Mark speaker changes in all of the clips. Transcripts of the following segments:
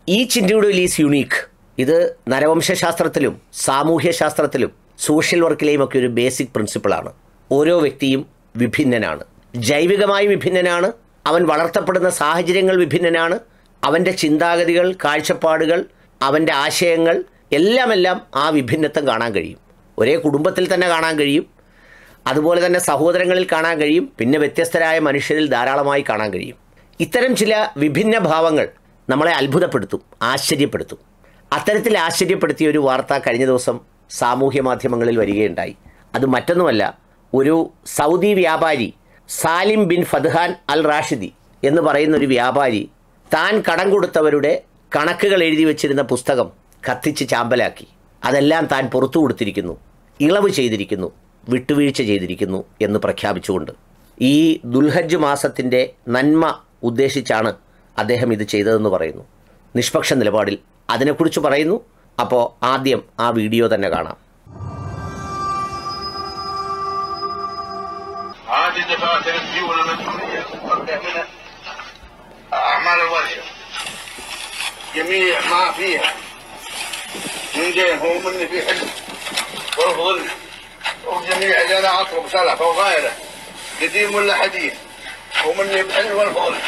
Speaker 1: each individual is unique ഇത് നരവംശാസ്ത്രത്തിലും സാമൂഹ്യ ശാസ്ത്രത്തിലും social വർക്കിലെയും ഒക്കെ ഒരു ബേസിക് പ്രിൻസിപ്പിളാണ് ഓരോ വ്യക്തിയും വിഭിന്നനാണ് ജൈവികമായി വിഭിന്നനാണ് അവൻ വളർത്തപ്പെടുന്ന സാഹചര്യങ്ങൾ വിഭിന്നനാണ് അവൻ്റെ ചിന്താഗതികൾ കാഴ്ചപ്പാടുകൾ അവൻ്റെ ആശയങ്ങൾ എല്ലാമെല്ലാം ആ വിഭിന്നത്വം കാണാൻ കഴിയും ഒരേ കുടുംബത്തിൽ തന്നെ കാണാൻ കഴിയും അതുപോലെ തന്നെ സഹോദരങ്ങളിൽ കാണാൻ കഴിയും പിന്നെ വ്യത്യസ്തരായ മനുഷ്യരിൽ ധാരാളമായി കാണാൻ കഴിയും ഇത്തരം ചില വിഭിന്ന ഭാവങ്ങൾ നമ്മളെ അത്ഭുതപ്പെടുത്തും ആശ്ചര്യപ്പെടുത്തും അത്തരത്തിൽ ആശ്ചര്യപ്പെടുത്തിയ ഒരു വാർത്ത കഴിഞ്ഞ ദിവസം സാമൂഹ്യ മാധ്യമങ്ങളിൽ വരികയുണ്ടായി അത് മറ്റൊന്നുമല്ല ഒരു സൗദി വ്യാപാരി Salim bin Fadhan al Rashidi എന്ന് പറയുന്ന ഒരു വ്യാപാരി താൻ കടം കൊടുത്തവരുടെ കണക്കുകൾ എഴുതി വെച്ചിരുന്ന പുസ്തകം കത്തിച്ച് ചാമ്പലാക്കി അതെല്ലാം താൻ പുറത്തു കൊടുത്തിരിക്കുന്നു ഇളവ് ചെയ്തിരിക്കുന്നു വിട്ടുവീഴ്ച ചെയ്തിരിക്കുന്നു എന്ന് പ്രഖ്യാപിച്ചുകൊണ്ട് ഈ ദുൽഹജ്ജ് മാസത്തിൻ്റെ നന്മ ഉദ്ദേശിച്ചാണ് അദ്ദേഹം ഇത് ചെയ്തതെന്ന് പറയുന്നു നിഷ്പക്ഷ നിലപാടിൽ അതിനെക്കുറിച്ച് പറയുന്നു അപ്പോൾ ആദ്യം ആ വീഡിയോ തന്നെ കാണാം
Speaker 2: هذه دفاتر الديون المديونية تسترجع من أعمال الورشة جميع ما فيها من دين هو من في حلم والظلم وجميع اللي أنا أطلب سلف وغيره قديم ولا حديث ومن بحلم والفضل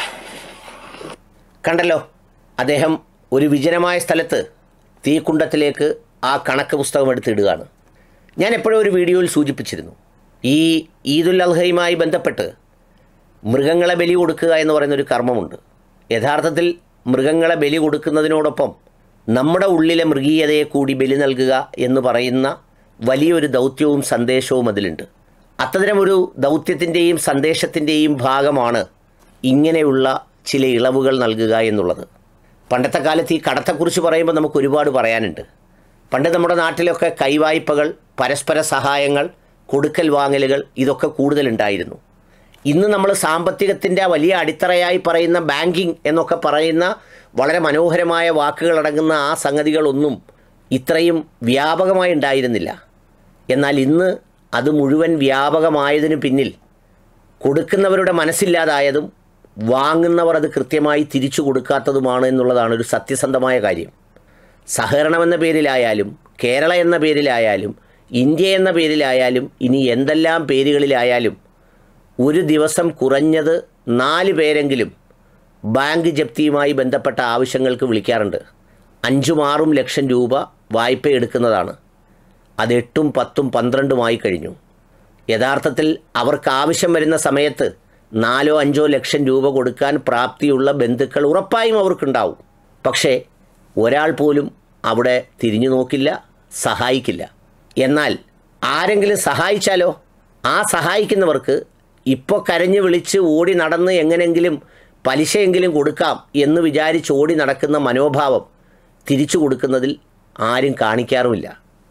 Speaker 1: കണ്ടല്ലോ അദ്ദേഹം ഒരു വിജനമായ സ്ഥലത്ത് തീക്കുണ്ടത്തിലേക്ക് ആ കണക്ക് പുസ്തകം എടുത്തിടുകയാണ് ഞാൻ എപ്പോഴും ഒരു വീഡിയോയിൽ സൂചിപ്പിച്ചിരുന്നു ഈ ഈദുൽ അൽഹയുമായി ബന്ധപ്പെട്ട് മൃഗങ്ങളെ ബലി കൊടുക്കുക എന്ന് പറയുന്ന ഒരു കർമ്മമുണ്ട് യഥാർത്ഥത്തിൽ മൃഗങ്ങളെ ബലി കൊടുക്കുന്നതിനോടൊപ്പം നമ്മുടെ ഉള്ളിലെ മൃഗീയതയെ കൂടി ബലി നൽകുക എന്ന് പറയുന്ന വലിയൊരു ദൗത്യവും സന്ദേശവും അതിലുണ്ട് അത്തരമൊരു ദൗത്യത്തിൻ്റെയും സന്ദേശത്തിൻ്റെയും ഭാഗമാണ് ഇങ്ങനെയുള്ള ചില ഇളവുകൾ നൽകുക എന്നുള്ളത് പണ്ടത്തെ കാലത്ത് ഈ കടത്തെക്കുറിച്ച് പറയുമ്പോൾ നമുക്ക് ഒരുപാട് പറയാനുണ്ട് പണ്ട് നമ്മുടെ നാട്ടിലൊക്കെ കൈവായ്പകൾ പരസ്പര സഹായങ്ങൾ കൊടുക്കൽ വാങ്ങലുകൾ ഇതൊക്കെ കൂടുതലുണ്ടായിരുന്നു ഇന്ന് നമ്മൾ സാമ്പത്തികത്തിൻ്റെ വലിയ അടിത്തറയായി പറയുന്ന ബാങ്കിങ് എന്നൊക്കെ പറയുന്ന വളരെ മനോഹരമായ വാക്കുകളടങ്ങുന്ന ആ സംഗതികളൊന്നും ഇത്രയും വ്യാപകമായി ഉണ്ടായിരുന്നില്ല എന്നാൽ ഇന്ന് അത് മുഴുവൻ വ്യാപകമായതിനു പിന്നിൽ കൊടുക്കുന്നവരുടെ മനസ്സില്ലാതായതും വാങ്ങുന്നവർ അത് കൃത്യമായി തിരിച്ചു കൊടുക്കാത്തതുമാണ് എന്നുള്ളതാണ് ഒരു സത്യസന്ധമായ കാര്യം സഹകരണം എന്ന പേരിലായാലും കേരള എന്ന പേരിലായാലും ഇന്ത്യ എന്ന പേരിലായാലും ഇനി എന്തെല്ലാം പേരുകളിലായാലും ഒരു ദിവസം കുറഞ്ഞത് നാല് പേരെങ്കിലും ബാങ്ക് ജപ്തിയുമായി ബന്ധപ്പെട്ട ആവശ്യങ്ങൾക്ക് വിളിക്കാറുണ്ട് അഞ്ചും ആറും ലക്ഷം രൂപ വായ്പ എടുക്കുന്നതാണ് അത് എട്ടും പത്തും പന്ത്രണ്ടുമായി കഴിഞ്ഞു യഥാർത്ഥത്തിൽ അവർക്ക് ആവശ്യം വരുന്ന സമയത്ത് നാലോ അഞ്ചോ ലക്ഷം രൂപ കൊടുക്കാൻ പ്രാപ്തിയുള്ള ബന്ധുക്കൾ ഉറപ്പായും അവർക്കുണ്ടാവും പക്ഷേ ഒരാൾ പോലും അവിടെ തിരിഞ്ഞു നോക്കില്ല സഹായിക്കില്ല എന്നാൽ ആരെങ്കിലും സഹായിച്ചാലോ ആ സഹായിക്കുന്നവർക്ക് ഇപ്പോൾ കരഞ്ഞു വിളിച്ച് ഓടി നടന്ന് എങ്ങനെങ്കിലും പലിശയെങ്കിലും കൊടുക്കാം എന്ന് വിചാരിച്ച് ഓടി നടക്കുന്ന മനോഭാവം തിരിച്ചു കൊടുക്കുന്നതിൽ ആരും കാണിക്കാറുമില്ല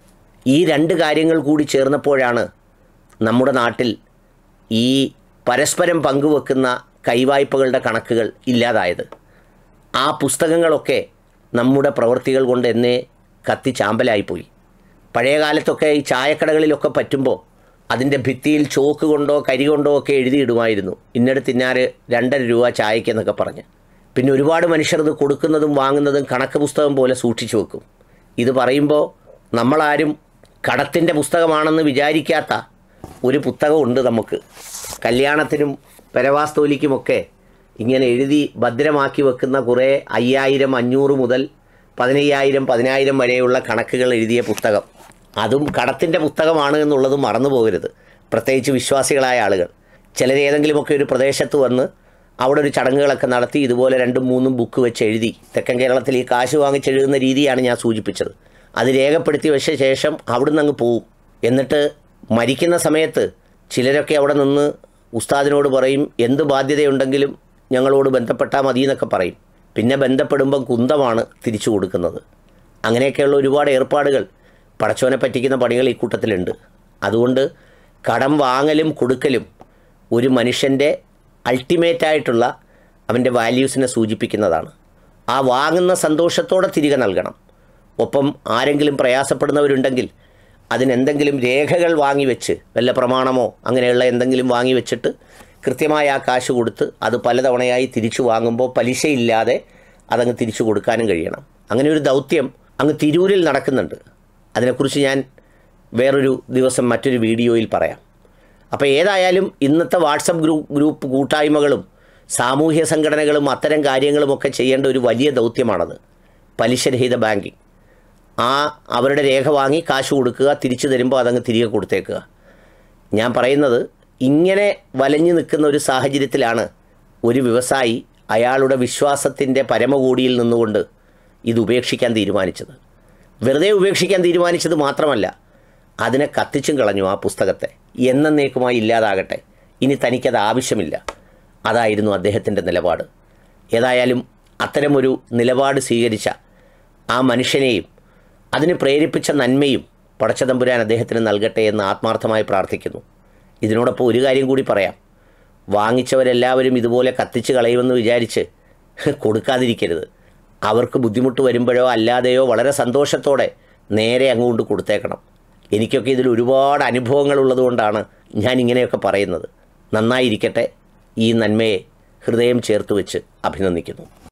Speaker 1: ഈ രണ്ട് കാര്യങ്ങൾ കൂടി ചേർന്നപ്പോഴാണ് നമ്മുടെ നാട്ടിൽ ഈ പരസ്പരം പങ്കുവെക്കുന്ന കൈവായ്പകളുടെ കണക്കുകൾ ഇല്ലാതായത് ആ പുസ്തകങ്ങളൊക്കെ നമ്മുടെ പ്രവൃത്തികൾ കൊണ്ട് എന്നേ കത്തി ചാമ്പലായിപ്പോയി പഴയ കാലത്തൊക്കെ ഈ ചായക്കടകളിലൊക്കെ പറ്റുമ്പോൾ അതിൻ്റെ ഭിത്തിയിൽ ചോക്ക് കൊണ്ടോ കരി കൊണ്ടോ ഒക്കെ എഴുതിയിടുമായിരുന്നു ഇന്നടത്ത് ഇന്നാര് രണ്ടര രൂപ ചായക്കെന്നൊക്കെ പറഞ്ഞ് പിന്നെ ഒരുപാട് മനുഷ്യർ ഇത് കൊടുക്കുന്നതും വാങ്ങുന്നതും കണക്ക് പുസ്തകം പോലെ സൂക്ഷിച്ചു വെക്കും ഇത് പറയുമ്പോൾ നമ്മളാരും കടത്തിൻ്റെ പുസ്തകമാണെന്ന് വിചാരിക്കാത്ത ഒരു പുസ്തകമുണ്ട് നമുക്ക് കല്യാണത്തിനും പെരവാസ്തോലിക്കുമൊക്കെ ഇങ്ങനെ എഴുതി ഭദ്രമാക്കി വെക്കുന്ന കുറേ അയ്യായിരം അഞ്ഞൂറ് മുതൽ പതിനയ്യായിരം പതിനായിരം വരെയുള്ള കണക്കുകൾ എഴുതിയ പുസ്തകം അതും കടത്തിൻ്റെ പുസ്തകമാണ് എന്നുള്ളത് മറന്നു പോകരുത് പ്രത്യേകിച്ച് വിശ്വാസികളായ ആളുകൾ ചിലർ ഏതെങ്കിലുമൊക്കെ ഒരു പ്രദേശത്ത് വന്ന് അവിടെ ഒരു ചടങ്ങുകളൊക്കെ നടത്തി ഇതുപോലെ രണ്ടും മൂന്നും ബുക്ക് വെച്ച് എഴുതി തെക്കൻ കേരളത്തിൽ ഈ കാശ് വാങ്ങിച്ചെഴുതുന്ന രീതിയാണ് ഞാൻ സൂചിപ്പിച്ചത് അത് രേഖപ്പെടുത്തി വെച്ച ശേഷം അവിടുന്ന് അങ്ങ് പോവും എന്നിട്ട് മരിക്കുന്ന സമയത്ത് ചിലരൊക്കെ അവിടെ നിന്ന് ഉസ്താദിനോട് പറയും എന്ത് ബാധ്യതയുണ്ടെങ്കിലും ഞങ്ങളോട് ബന്ധപ്പെട്ടാൽ മതി എന്നൊക്കെ പറയും പിന്നെ ബന്ധപ്പെടുമ്പം കുന്തമാണ് തിരിച്ചു കൊടുക്കുന്നത് അങ്ങനെയൊക്കെയുള്ള ഒരുപാട് ഏർപ്പാടുകൾ പടച്ചോനെ പറ്റിക്കുന്ന പണികൾ ഈ കൂട്ടത്തിലുണ്ട് അതുകൊണ്ട് കടം വാങ്ങലും കൊടുക്കലും ഒരു മനുഷ്യൻ്റെ അൾട്ടിമേറ്റായിട്ടുള്ള അവൻ്റെ വാല്യൂസിനെ സൂചിപ്പിക്കുന്നതാണ് ആ വാങ്ങുന്ന സന്തോഷത്തോടെ തിരികെ നൽകണം ഒപ്പം ആരെങ്കിലും പ്രയാസപ്പെടുന്നവരുണ്ടെങ്കിൽ അതിനെന്തെങ്കിലും രേഖകൾ വാങ്ങി വെച്ച് വല്ല പ്രമാണമോ അങ്ങനെയുള്ള എന്തെങ്കിലും വാങ്ങി വെച്ചിട്ട് കൃത്യമായ ആ കാശ് കൊടുത്ത് അത് പലതവണയായി തിരിച്ചു വാങ്ങുമ്പോൾ പലിശയില്ലാതെ അതങ്ങ് തിരിച്ചു കൊടുക്കാനും കഴിയണം അങ്ങനെ ഒരു ദൗത്യം അങ്ങ് തിരൂരിൽ നടക്കുന്നുണ്ട് അതിനെക്കുറിച്ച് ഞാൻ വേറൊരു ദിവസം മറ്റൊരു വീഡിയോയിൽ പറയാം അപ്പോൾ ഏതായാലും ഇന്നത്തെ വാട്സപ്പ് ഗ്രൂപ്പ് ഗ്രൂപ്പ് കൂട്ടായ്മകളും സാമൂഹ്യ സംഘടനകളും അത്തരം കാര്യങ്ങളുമൊക്കെ ചെയ്യേണ്ട ഒരു വലിയ ദൗത്യമാണത് പലിശരഹിത ബാങ്കിങ് ആ അവരുടെ രേഖ വാങ്ങി കാശ് കൊടുക്കുക തിരിച്ചു തരുമ്പോൾ അതങ്ങ് തിരികെ കൊടുത്തേക്കുക ഞാൻ പറയുന്നത് ഇങ്ങനെ വലഞ്ഞു നിൽക്കുന്ന ഒരു സാഹചര്യത്തിലാണ് ഒരു വ്യവസായി അയാളുടെ വിശ്വാസത്തിൻ്റെ പരമകോടിയിൽ നിന്നുകൊണ്ട് ഇത് ഉപേക്ഷിക്കാൻ തീരുമാനിച്ചത് വെറുതെ ഉപേക്ഷിക്കാൻ തീരുമാനിച്ചത് മാത്രമല്ല അതിനെ കത്തിച്ചും കളഞ്ഞു ആ പുസ്തകത്തെ എന്നേക്കുമായി ഇല്ലാതാകട്ടെ ഇനി തനിക്കത് ആവശ്യമില്ല അതായിരുന്നു അദ്ദേഹത്തിൻ്റെ നിലപാട് ഏതായാലും അത്തരമൊരു നിലപാട് സ്വീകരിച്ച ആ മനുഷ്യനെയും അതിന് പ്രേരിപ്പിച്ച നന്മയും പടച്ചതമ്പുരാൻ അദ്ദേഹത്തിന് നൽകട്ടെ എന്ന് ആത്മാർത്ഥമായി പ്രാർത്ഥിക്കുന്നു ഇതിനോടൊപ്പം ഒരു കാര്യം കൂടി പറയാം വാങ്ങിച്ചവരെല്ലാവരും ഇതുപോലെ കത്തിച്ച് കളയുമെന്ന് വിചാരിച്ച് കൊടുക്കാതിരിക്കരുത് അവർക്ക് ബുദ്ധിമുട്ട് വരുമ്പോഴോ അല്ലാതെയോ വളരെ സന്തോഷത്തോടെ നേരെ അങ്ങോട്ട് കൊടുത്തേക്കണം എനിക്കൊക്കെ ഇതിൽ ഒരുപാട് അനുഭവങ്ങൾ ഉള്ളതുകൊണ്ടാണ് ഞാൻ ഇങ്ങനെയൊക്കെ പറയുന്നത് നന്നായിരിക്കട്ടെ ഈ നന്മയെ ഹൃദയം ചേർത്ത് വെച്ച് അഭിനന്ദിക്കുന്നു